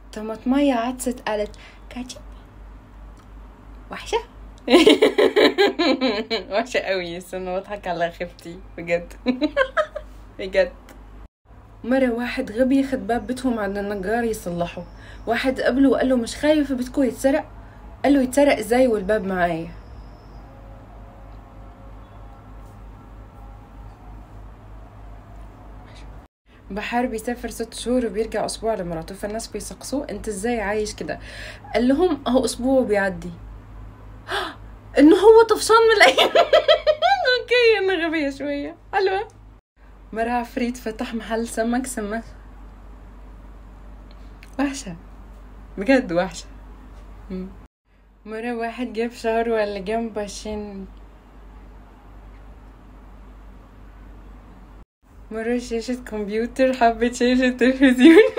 طماطمية عطست قالت كاتشب وحشة وحشة قوي استنى بضحك على خيبتي بجد بجد مرة واحد غبي خد باب بيتهم عند النجار يصلحه واحد قبله وقال له مش خايف بيتكو يتسرق قال له يتسرق ازاي والباب معايا بحار بيسافر ست شهور وبيرجع اسبوع لمراته فالناس بيسقسوه انت ازاي عايش كده قال لهم اهو اسبوع بيعدي انه هو طفشان من الايام اوكي انا غبية شوية حلوة مرة عفريت فتح محل سمك سمك وحشة بجد وحشة مم. مرة واحد جاب شعره اللي جنبه عشان مرة شاشة كمبيوتر حبت شاشة تلفزيون